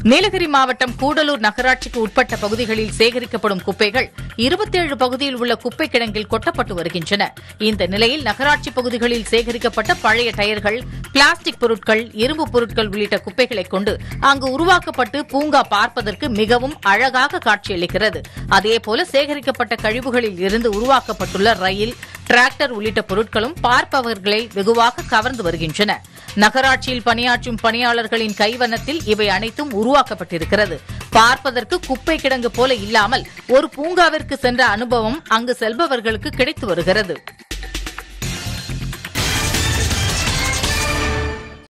நீலகிரி மாவட்டம் கூடலூர் நகராட்சிக்கு உட்பட்ட பகுதிகளில் சேகரிக்கப்படும் குப்பைகள் இருபத்தேழு பகுதியில் உள்ள குப்பை கிடங்கில் கொட்டப்பட்டு வருகின்றன இந்த நிலையில் நகராட்சி பகுதிகளில் சேகரிக்கப்பட்ட பழைய டயர்கள் பிளாஸ்டிக் பொருட்கள் இரும்பு பொருட்கள் உள்ளிட்ட குப்பைகளை கொண்டு அங்கு உருவாக்கப்பட்டு பூங்கா பார்ப்பதற்கு மிகவும் அழகாக காட்சியளிக்கிறது அதேபோல சேகரிக்கப்பட்ட கழிவுகளில் இருந்து உருவாக்கப்பட்டுள்ள ரயில் டிராக்டர் உள்ளிட்ட பொருட்களும் பார்ப்பவர்களை வெகுவாக கவர்ந்து வருகின்றன நகராட்சியில் பணியாற்றும் பணியாளர்களின் கைவண்ணத்தில் இவை அனைத்தும் உருவாக்கப்பட்டிருக்கிறது பார்ப்பதற்கு குப்பை கிடங்கு போல இல்லாமல் ஒரு பூங்காவிற்கு சென்ற அனுபவம் அங்கு செல்பவர்களுக்கு கிடைத்து வருகிறது